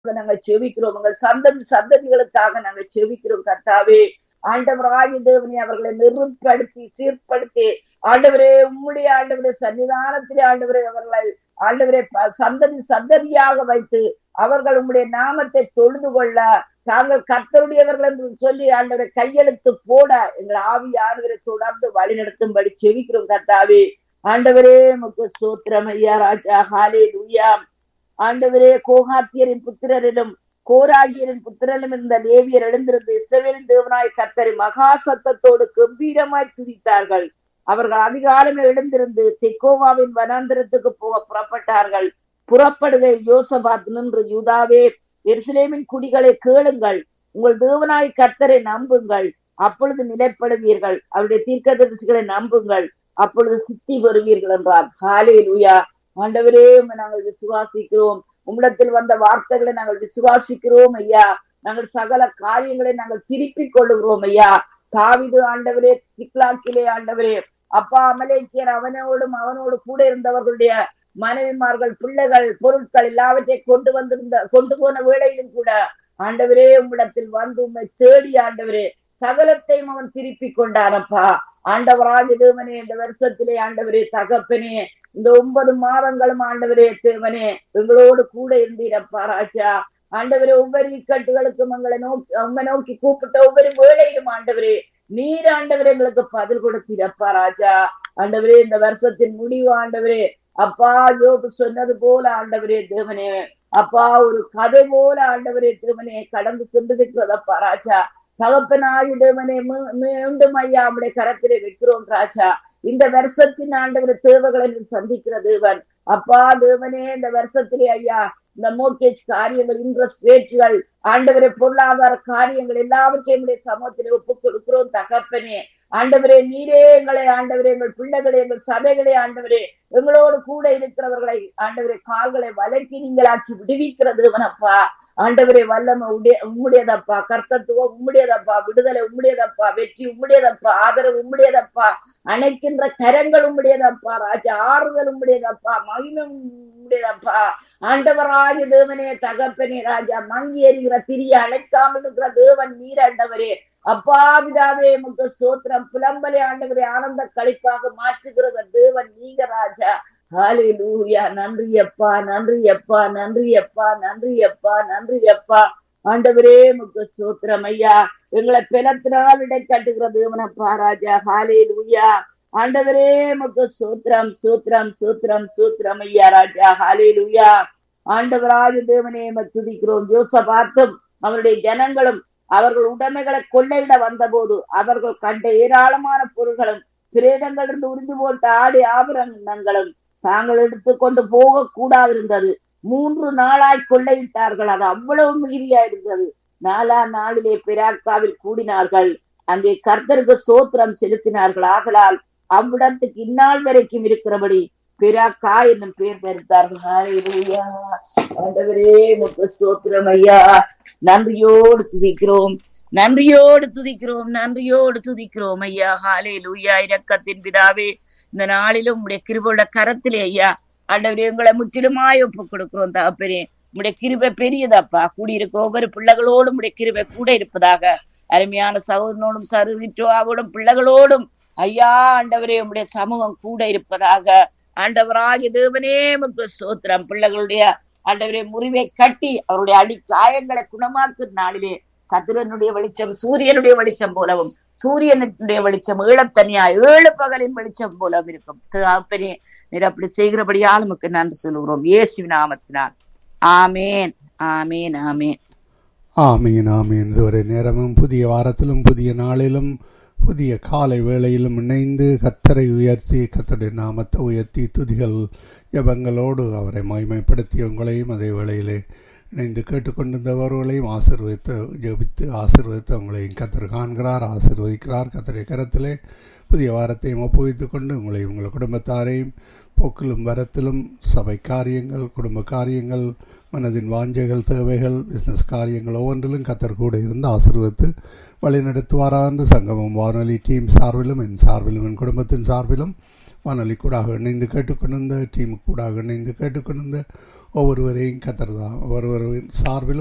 நாங்கள் செவிக்கிறோம் உங்கள் சந்ததி சந்ததிகளுக்காக நாங்கள் செவிக்கிறோம் கர்த்தாவே ஆண்டவராகி தேவனி அவர்களை நெருப்படுத்தி சீர்படுத்தி ஆண்டவரே உம்முடைய ஆண்டவரே சன்னிதானத்திலே ஆண்டவரே அவர்களை ஆண்டவரே சந்ததி சந்ததியாக வைத்து அவர்கள் உம்முடைய நாமத்தை தொழுது கொள்ள தாங்கள் கர்த்தருடையவர்கள் என்று சொல்லி ஆண்டவரை கையெழுத்து போட எங்கள் ஆவியானவரை தொடர்ந்து வழிநடத்தும்படி செவிக்கிறோம் கர்த்தாவே ஆண்டவரே முக்கு சூத்திரம் ஐயா ராஜா ஹாலே லூயா ஆண்டவரே கோகாத்தியரின் புத்திரரிலும் கோராகியரின் புத்திரலும் இந்த லேவியர் எழுந்திருந்து இஸ்ரவேலின் தேவனாய் கர்த்தரை மகா சத்தத்தோடு கம்பீரமாய் துதித்தார்கள் அவர்கள் அதிகாலமே எழுந்திருந்து தெக்கோவாவின் வனாந்திரத்துக்கு போக புறப்பட்டார்கள் புறப்படுகை யோசபாத் நின்று யூதாவே எருசலேமின் குடிகளை கேளுங்கள் உங்கள் தேவனாய் கர்த்தரை நம்புங்கள் அப்பொழுது நிலைப்படுவீர்கள் அவருடைய தீர்க்கதரிசிகளை நம்புங்கள் அப்பொழுது சித்தி வருவீர்கள் என்றார் ஹாலே லூயா ஆண்டவரே நாங்கள் விசுவாசிக்கிறோம் உம்மிடத்தில் வந்த வார்த்தைகளை நாங்கள் விசுவாசிக்கிறோம் ஐயா நாங்கள் சகல காரியங்களை நாங்கள் திருப்பிக் கொள்ளுகிறோம் ஐயா தாவிது ஆண்டவரே சிக்லாக்கிலே ஆண்டவரே அப்பா அமலேக்கியர் அவனோடும் அவனோடு கூட இருந்தவர்களுடைய மனைவிமார்கள் பிள்ளைகள் பொருட்கள் எல்லாவற்றையும் கொண்டு வந்திருந்த கொண்டு போன வேளையிலும் கூட ஆண்டவரே உம்மிடத்தில் வந்து உண்மை தேடி ஆண்டவரே சகலத்தையும் அவன் திருப்பி கொண்டானப்பா ஆண்டவராக தேவனே இந்த வருஷத்திலே ஆண்டவரே தகப்பனே இந்த ஒன்பது மாதங்களும் ஆண்டவரே தேவனே எங்களோடு கூட இருந்தீரப்பா ராஜா ஆண்டவரே ஒவ்வொரு இக்கட்டுகளுக்கும் எங்களை நோக்கி உண்மை நோக்கி கூப்பிட்ட ஒவ்வொரு வேளையிலும் ஆண்டவரே நீர் ஆண்டவரே எங்களுக்கு பதில் கொடுத்தீரப்பா ராஜா ஆண்டவரே இந்த வருஷத்தின் முடிவு ஆண்டவரே அப்பா யோபு சொன்னது போல ஆண்டவரே தேவனே அப்பா ஒரு கதை போல ஆண்டவரே தேவனே கடந்து சென்றிருக்கிறதப்பா ராஜா தகப்பனாகி தேவனே மீண்டும் ஐயா நம்முடைய கரத்திலே வைக்கிறோம் ராஜா இந்த வருஷத்தின் ஆண்டவர் தேவைகளை சந்திக்கிற தேவன் அப்பா தேவனே இந்த வருஷத்திலே ஐயா இந்த மோர்கேஜ் காரியங்கள் இன்ட்ரெஸ்ட் ரேட்டுகள் ஆண்டவரே பொருளாதார காரியங்கள் எல்லாவற்றையும் சமூகத்திலே ஒப்புக் கொடுக்கிறோம் தகப்பனே ஆண்டவரே நீரே எங்களை ஆண்டவரே எங்கள் பிள்ளைகளை எங்கள் சபைகளை ஆண்டவரே எங்களோடு கூட இருக்கிறவர்களை ஆண்டவரே கால்களை வலக்கி நீங்களாக்கி விடுவிக்கிற தேவனப்பா ஆண்டவரே வல்லம உடைய உம்முடையதப்பா கர்த்தத்துவம் உம்முடையதப்பா விடுதலை உம்முடையதப்பா வெற்றி உம்முடையதப்பா ஆதரவு உம்முடையதப்பா அணைக்கின்ற கரங்கள் உம்முடையதப்பா ராஜா ஆறுதல் உம்முடையதப்பா மகிமை உம்முடையதப்பா ஆண்டவராகிய தேவனே தகப்பனே ராஜா மங்கி எறிகிற திரிய அணைக்காமல் இருக்கிற தேவன் நீர் ஆண்டவரே அப்பா பிதாவே முக சோத்திரம் புலம்பலை ஆண்டவரை ஆனந்த கழிப்பாக மாற்றுகிற தேவன் நீங்க ராஜா ஹாலே லூயா நன்றி அப்பா நன்றி அப்பா நன்றி அப்பா நன்றி அப்பா நன்றி அப்பா ஆண்டவரே முக சோத்திரம் ஐயா எங்களை பிளத்தினால் இடை கட்டுகிற தேவனப்பா ராஜா ஹாலே லூயா ஆண்டவரே முக சோத்திரம் சூத்திரம் சூத்திரம் சூத்திரம் ஐயா ராஜா ஹாலே லூயா ஆண்டவராஜ தேவனே துதிக்கிறோம் ஜோசபாத்தும் அவருடைய ஜனங்களும் அவர்கள் உடைமைகளை கொள்ளையிட வந்தபோது அவர்கள் கண்ட ஏராளமான பொருள்களும் பிரேதங்களிலிருந்து உறிந்து போட்ட ஆடி ஆபரணங்களும் தாங்கள் எடுத்துக்கொண்டு போக கூடாது இருந்தது மூன்று நாளாய் கொள்ளையிட்டார்கள் அது அவ்வளவு மிகுதியா இருந்தது நாலா நாளிலே பிராக்காவில் கூடினார்கள் அங்கே கர்த்தருக்கு ஸ்தோத்திரம் செலுத்தினார்கள் ஆகலால் அவ்விடத்துக்கு இந்நாள் வரைக்கும் இருக்கிறபடி பிராக்கா என்னும் பேர் தரித்தார்கள் ஆண்டவரே முக்கு ஸ்தோத்திரம் ஐயா நன்றியோடு துதிக்கிறோம் நன்றியோடு துதிக்கிறோம் நன்றியோடு துதிக்கிறோம் ஐயா ஹாலே லூயா இரக்கத்தின் பிதாவே இந்த நாளிலும் உடைய கிருபோட கரத்திலே ஐயா ஆண்டவரே உங்களை முற்றிலுமாய் ஒப்பு கொடுக்கிறோம் தகப்பனே உடைய கிருபை பெரியதப்பா கூடியிருக்க ஒவ்வொரு பிள்ளைகளோடும் உடைய கிருபை கூட இருப்பதாக அருமையான சகோதரனோடும் சருவிற்றோவோடும் பிள்ளைகளோடும் ஐயா ஆண்டவரே உடைய சமூகம் கூட இருப்பதாக ஆண்டவராகிய தேவனே முக்கு சோத்திரம் பிள்ளைகளுடைய ஆண்டவரே முறிவை கட்டி அவருடைய அடி காயங்களை குணமாக்கும் நாளிலே சதுரனுடைய வெளிச்சம் சூரியனுடைய வெளிச்சம் போலவும் சூரியனுடைய வெளிச்சம் ஈழத்தனியா ஏழு பகலின் வெளிச்சம் போலவும் இருக்கும் அப்பனே நீர் அப்படி செய்கிறபடியால் நமக்கு நன்றி சொல்லுகிறோம் இயேசு நாமத்தினால் ஆமேன் ஆமேன் ஆமேன் ஆமீன் ஆமீன் இதுவரை நேரமும் புதிய வாரத்திலும் புதிய நாளிலும் புதிய காலை வேளையிலும் இணைந்து கத்தரை உயர்த்தி கத்தருடைய நாமத்தை உயர்த்தி துதிகள் ஜபங்களோடு அவரை மகிமைப்படுத்தி உங்களையும் அதே வேளையிலே இணைந்து கேட்டுக்கொண்டிருந்தவர்களையும் ஆசிர்வதித்து ஜபித்து ஆசிர்வதித்து உங்களையும் கத்தர் காண்கிறார் ஆசிர்வதிக்கிறார் கத்தருடைய கரத்திலே புதிய வாரத்தையும் ஒப்புவித்து கொண்டு உங்களையும் உங்கள் குடும்பத்தாரையும் போக்கிலும் வரத்திலும் சபை காரியங்கள் குடும்ப காரியங்கள் மனதின் வாஞ்சைகள் தேவைகள் பிஸ்னஸ் காரியங்கள் ஒவ்வொன்றிலும் கத்தர் கூட இருந்து ஆசிர்வதித்து வழிநடத்துவாராண்டு சங்கமம் வானொலி டீம் சார்பிலும் என் சார்பிலும் என் குடும்பத்தின் சார்பிலும் வானொலி கூடாக இணைந்து கேட்டுக்கொண்டிருந்த டீம் கூடாக இணைந்து கேட்டுக்கொண்டிருந்த ஒவ்வொருவரையும் கத்தர் தான் ஒவ்வொருவரின் சார்பிலும்